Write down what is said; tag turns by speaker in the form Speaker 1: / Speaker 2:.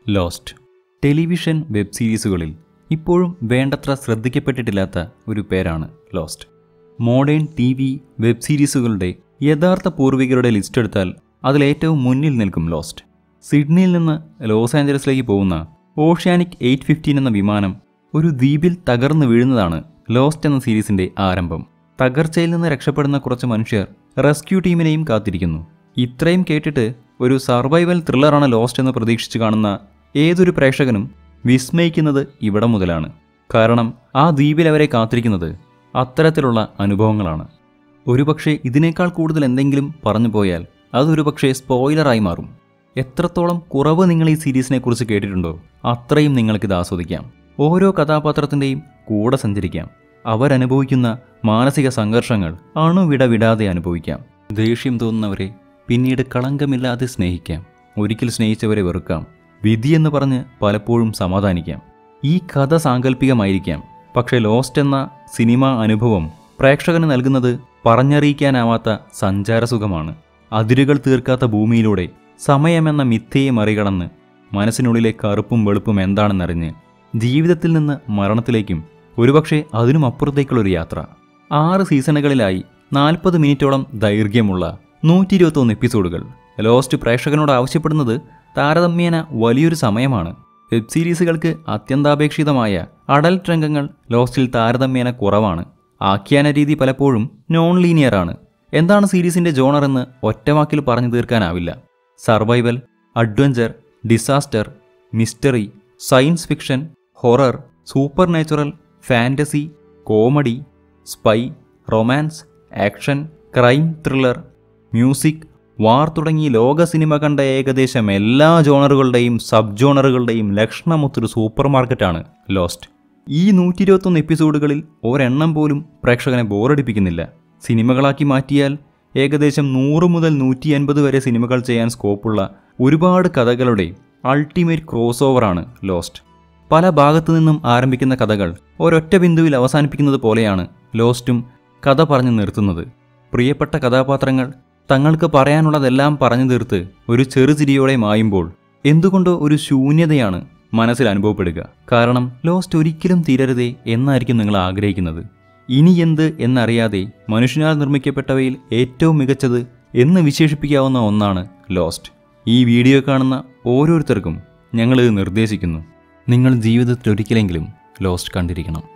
Speaker 1: lost television web സീരീസുകളിൽ ഇപ്പോഴും വേണ്ടത്ര ശ്രദ്ധിക്കപ്പെട്ടിട്ടില്ലാത്ത ഒരു പേരാണ് Lost modern T V web സീരീസുകളുടെ യഥാർത്ഥ പൂർവികരുടെ ലിസ്റ്റ് എടുത്താൽ അതിലേറ്റവും മുന്നിൽ നിൽക്കും ലോസ്റ്റ് സിഡ്നിയിൽ നിന്ന് ലോസ് ആഞ്ചലസിലേക്ക് പോകുന്ന ഓഷ്യാനിക് എയ്റ്റ് ഫിഫ്റ്റീൻ എന്ന വിമാനം ഒരു ദ്വീപിൽ തകർന്നു വീഴുന്നതാണ് ലോസ്റ്റ് എന്ന സീരീസിന്റെ ആരംഭം തകർച്ചയിൽ നിന്ന് രക്ഷപ്പെടുന്ന കുറച്ച് മനുഷ്യർ റെസ്ക്യൂ ടീമിനെയും കാത്തിരിക്കുന്നു ഇത്രയും കേട്ടിട്ട് ഒരു സർവൈവൽ ത്രില്ലറാണ് ലോസ്റ്റ് എന്ന് പ്രതീക്ഷിച്ച് കാണുന്ന ഏതൊരു പ്രേക്ഷകനും വിസ്മയിക്കുന്നത് ഇവിടെ മുതലാണ് കാരണം ആ ദ്വീപിൽ അവരെ കാത്തിരിക്കുന്നത് അത്തരത്തിലുള്ള അനുഭവങ്ങളാണ് ഒരുപക്ഷെ ഇതിനേക്കാൾ കൂടുതൽ എന്തെങ്കിലും പറഞ്ഞു പോയാൽ അതൊരു പക്ഷേ സ്പോയിലറായി മാറും എത്രത്തോളം കുറവ് നിങ്ങൾ ഈ സീരീസിനെ കുറിച്ച് കേട്ടിട്ടുണ്ടോ അത്രയും നിങ്ങൾക്കിത് ആസ്വദിക്കാം ഓരോ കഥാപാത്രത്തിൻ്റെയും കൂടെ സഞ്ചരിക്കാം അവരനുഭവിക്കുന്ന മാനസിക സംഘർഷങ്ങൾ അണുവിട വിടാതെ അനുഭവിക്കാം ദേഷ്യം തോന്നുന്നവരെ പിന്നീട് കളങ്കമില്ലാതെ സ്നേഹിക്കാം ഒരിക്കൽ സ്നേഹിച്ചവരെ വെറുക്കാം വിധിയെന്ന് പറഞ്ഞ് പലപ്പോഴും സമാധാനിക്കാം ഈ കഥ സാങ്കല്പികമായിരിക്കാം പക്ഷേ ലോസ്റ്റ് എന്ന സിനിമാ അനുഭവം പ്രേക്ഷകന് നൽകുന്നത് പറഞ്ഞറിയിക്കാനാവാത്ത സഞ്ചാരസുഖമാണ് അതിരുകൾ തീർക്കാത്ത ഭൂമിയിലൂടെ സമയമെന്ന മിഥ്യയെ മറികടന്ന് മനസ്സിനുള്ളിലെ കറുപ്പും വെളുപ്പും എന്താണെന്നറിഞ്ഞ് ജീവിതത്തിൽ നിന്ന് മരണത്തിലേക്കും ഒരുപക്ഷെ അതിനും അപ്പുറത്തേക്കുള്ളൊരു യാത്ര ആറ് സീസണുകളിലായി നാൽപ്പത് മിനിറ്റോളം ദൈർഘ്യമുള്ള നൂറ്റി ഇരുപത്തൊന്ന് എപ്പിസോഡുകൾ ലോസ്റ്റ് പ്രേക്ഷകനോട് ആവശ്യപ്പെടുന്നത് താരതമ്യേന വലിയൊരു സമയമാണ് വെബ് സീരീസുകൾക്ക് അത്യന്താപേക്ഷിതമായ അഡൽട്ട് രംഗങ്ങൾ ലോസ്റ്റിൽ താരതമ്യേന കുറവാണ് ആഖ്യാന രീതി പലപ്പോഴും നോൺ ലീനിയറാണ് എന്താണ് സീരീസിന്റെ ജോണർ എന്ന് ഒറ്റവാക്കിൽ പറഞ്ഞു തീർക്കാനാവില്ല survival adventure disaster mystery science fiction horror supernatural fantasy comedy spy romance action crime thriller music war തുടങ്ങി ലോക സിനിമ കണ്ട ഏകദേശം എല്ലാ ജോണറുകളുടെയും സബ് ജോണറുകളുടെയും ലക്ഷണമൊത്തൊരു സൂപ്പർ മാർക്കറ്റാണ് ലോസ്റ്റ് ഈ നൂറ്റി ഇരുപത്തൊന്ന് എപ്പിസോഡുകളിൽ ഒരെണ്ണം പോലും പ്രേക്ഷകനെ ബോറടിപ്പിക്കുന്നില്ല സിനിമകളാക്കി മാറ്റിയാൽ ഏകദേശം നൂറ് മുതൽ നൂറ്റി അൻപത് വരെ സിനിമകൾ ചെയ്യാൻ സ്കോപ്പുള്ള ഒരുപാട് കഥകളുടെ അൾട്ടിമേറ്റ് ക്രോസ് ഓവറാണ് ലോസ്റ്റ് പല ഭാഗത്തു നിന്നും ആരംഭിക്കുന്ന കഥകൾ ഒരൊറ്റ ബിന്ദുവിൽ അവസാനിപ്പിക്കുന്നത് പോലെയാണ് ലോസ്റ്റും കഥ പറഞ്ഞു നിർത്തുന്നത് പ്രിയപ്പെട്ട കഥാപാത്രങ്ങൾ തങ്ങൾക്ക് പറയാനുള്ളതെല്ലാം പറഞ്ഞു തീർത്ത് ഒരു ചെറുചിരിയോടെ മായുമ്പോൾ എന്തുകൊണ്ടോ ഒരു ശൂന്യതയാണ് മനസ്സിൽ അനുഭവപ്പെടുക കാരണം ലോസ്റ്റ് ഒരിക്കലും തീരരുതേ എന്നായിരിക്കും നിങ്ങൾ ആഗ്രഹിക്കുന്നത് ഇനി എന്ത് എന്നറിയാതെ മനുഷ്യനാൽ നിർമ്മിക്കപ്പെട്ടവയിൽ ഏറ്റവും മികച്ചത് എന്ന് വിശേഷിപ്പിക്കാവുന്ന ഒന്നാണ് ലോസ്റ്റ് ഈ വീഡിയോ കാണുന്ന ഓരോരുത്തർക്കും ഞങ്ങളിത് നിർദ്ദേശിക്കുന്നു നിങ്ങൾ ജീവിതത്തിൽ ഒരിക്കലെങ്കിലും ലോസ്റ്റ് കണ്ടിരിക്കണം